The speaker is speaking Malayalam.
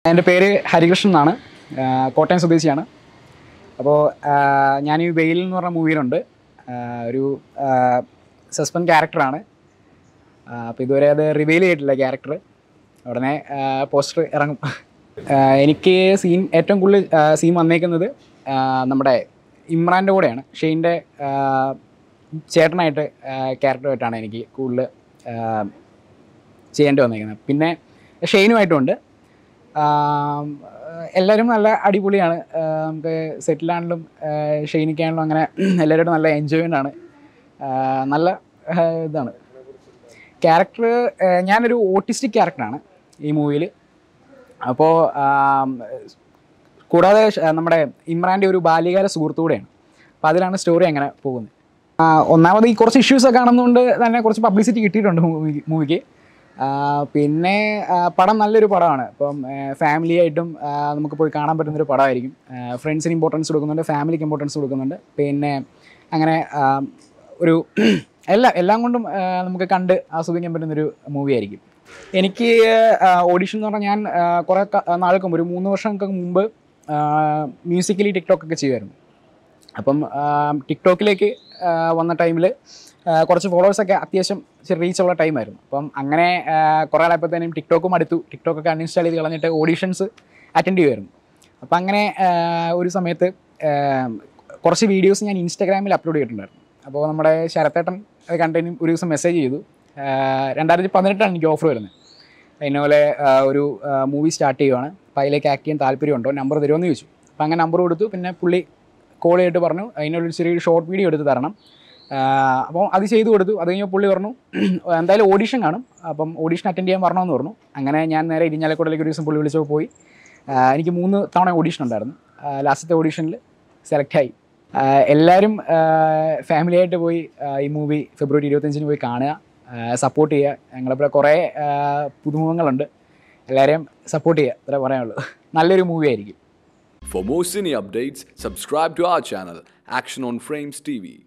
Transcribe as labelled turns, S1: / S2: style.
S1: എൻ്റെ പേര് ഹരികൃഷ്ണൻ എന്നാണ് ആ, കോട്ടയം സ്വദേശിയാണ് അപ്പോൾ ഞാൻ ഈ വെയിൽ എന്ന് പറഞ്ഞ മൂവിയിലുണ്ട് ആ, ഒരു സസ്പെൻസ് ക്യാരക്ടറാണ് അപ്പോൾ ഇതുവരെ അത് റിവീൽ ചെയ്തിട്ടില്ല ക്യാരക്ടർ ഉടനെ പോസ്റ്റർ ഇറങ്ങും ആ, എനിക്ക് സീൻ ഏറ്റവും കൂടുതൽ സീൻ വന്നേക്കുന്നത് ആ, നമ്മുടെ ഇമ്രാൻ്റെ കൂടെയാണ് ഷെയ്ൻ്റെ ചേട്ടനായിട്ട് ക്യാരക്ടറായിട്ടാണ് എനിക്ക് കൂടുതൽ ആ, ചെയ്യേണ്ടി വന്നേക്കുന്നത് പിന്നെ ഷെയ്നുമായിട്ടുമുണ്ട് ആം, എല്ലാവരും നല്ല അടിപൊളിയാണ് ആ, നമുക്ക് സെറ്റിലാണെങ്കിലും ഷെയ്നിക്കാണെങ്കിലും അങ്ങനെ എല്ലാവരോടും നല്ല എൻജോയ്മെൻ്റ് ആണ് ആ, നല്ല ആ, ഇതാണ് ക്യാരക്ടർ ഞാനൊരു ഓട്ടിസ്റ്റിക് ക്യാരക്ടറാണ് ഈ മൂവിയിൽ അപ്പോൾ കൂടാതെ ഷ- നമ്മുടെ ഇമ്രാൻ്റെ ഒരു ബാല്യകാല സുഹൃത്തു കൂടെയാണ് അപ്പോൾ അതിലാണ് സ്റ്റോറി അങ്ങനെ പോകുന്നത് ആ, ഒന്നാമത് ഈ കുറച്ച് ഇഷ്യൂസൊക്കെ കാണുന്നതുകൊണ്ട് തന്നെ കുറച്ച് പബ്ലിസിറ്റി കിട്ടിയിട്ടുണ്ട് മൂവി മൂവിക്ക് പിന്നെ ആ, പടം നല്ലൊരു പടമാണ് ഇപ്പം ഫാമിലി ആയിട്ടും ആ, നമുക്ക് പോയി കാണാൻ പറ്റുന്നൊരു പടമായിരിക്കും ഫ്രണ്ട്സിന് ഇമ്പോർട്ടൻസ് കൊടുക്കുന്നുണ്ട് ഫാമിലിക്ക് ഇമ്പോർട്ടൻസ് കൊടുക്കുന്നുണ്ട് പിന്നെ അങ്ങനെ ആ, ഒരു എല്ലാം എല്ലാം കൊണ്ടും ആ, നമുക്ക് കണ്ട് ആസ്വദിക്കാൻ പറ്റുന്നൊരു മൂവി ആയിരിക്കും എനിക്ക് ഓഡിഷൻ എന്ന് പറഞ്ഞാൽ ഞാൻ ആ, കുറേ ക- നാൾക്ക് മുമ്പ് ഒരു മൂന്ന് വർഷങ്ങൾക്ക് മുമ്പ് മ്യൂസിക്കലി ടിക്ടോക്ക് ഒക്കെ ചെയ്യുമായിരുന്നു അപ്പം ആ, ടിക്ടോക്കിലേക്ക് ആ, വന്ന ടൈമിൽ കുറച്ച് ഫോളോവേഴ്സൊക്കെ അത്യാവശ്യം റീച്ചുള്ള ടൈമായിരുന്നു അപ്പം അങ്ങനെ ആ, കുറേ ആളായപ്പോഴത്തേനും ടിക്ടോക്കും അടുത്തു ടിക്ടോക്കൊക്കെ അൺഇൻസ്റ്റാൾ ചെയ്ത് കളഞ്ഞിട്ട് ഓഡീഷൻസ് അറ്റൻഡ് ചെയ്യുമായിരുന്നു അപ്പം അങ്ങനെ ആ, ഒരു സമയത്ത് ആ, കുറച്ച് വീഡിയോസ് ഞാൻ ഇൻസ്റ്റാഗ്രാമിൽ അപ്ലോഡ് ചെയ്തിട്ടുണ്ടായിരുന്നു അപ്പോൾ നമ്മുടെ ശരത്തേട്ടൻ അത് കണ്ടതിന് ഒരു ദിവസം മെസ്സേജ് ചെയ്തു ആ, രണ്ടായിരത്തി പതിനെട്ടാണ് എനിക്ക് ഓഫർ വരുന്നത് അതിനപോലെ ആ, ഒരു മൂവി സ്റ്റാർട്ട് ചെയ്യുവാണ് അപ്പോൾ അതിലേക്ക് ആക്ട് ചെയ്യാൻ താല്പര്യമുണ്ടോ നമ്പർ തരുമെന്ന് ചോദിച്ചു അപ്പോൾ അങ്ങനെ നമ്പർ കൊടുത്തു പിന്നെ പുള്ളി കോൾ ചെയ്തിട്ട് പറഞ്ഞു അതിനൊരു ചെറിയൊരു ഷോർട്ട് വീഡിയോ എടുത്ത് തരണം അപ്പോൾ അത് ചെയ്തു കൊടുത്തു അത് കഴിഞ്ഞപ്പോൾ പുള്ളി പറഞ്ഞു എന്തായാലും ഓഡിഷൻ കാണും അപ്പം ഓഡിഷൻ അറ്റൻഡ് ചെയ്യാൻ പറഞ്ഞതെന്ന് പറഞ്ഞു അങ്ങനെ ഞാൻ നേരെ ഇരിഞ്ഞാലക്കുടലേക്ക് ഒരു ദിവസം പുള്ളി വിളിച്ചപ്പോൾ പോയി ആ, എനിക്ക് മൂന്ന് തവണ ഓഡിഷൻ ഉണ്ടായിരുന്നു ലാസ്റ്റത്തെ ഓഡിഷനിൽ സെലക്റ്റായി എല്ലാവരും ഫാമിലി ആയിട്ട് പോയി ആ, ഈ മൂവി ഫെബ്രുവരി ഇരുപത്തഞ്ചിന് പോയി കാണുക സപ്പോർട്ട് ചെയ്യുക ഞങ്ങളിപ്പോൾ കുറേ ആ, പുതുമുഖങ്ങളുണ്ട് എല്ലാവരെയും സപ്പോർട്ട് ചെയ്യുക അത്രേ പറയാനുള്ളൂ നല്ലൊരു മൂവി ആയിരിക്കും
S2: For more cine updates, subscribe to our channel, Action on Frames TV.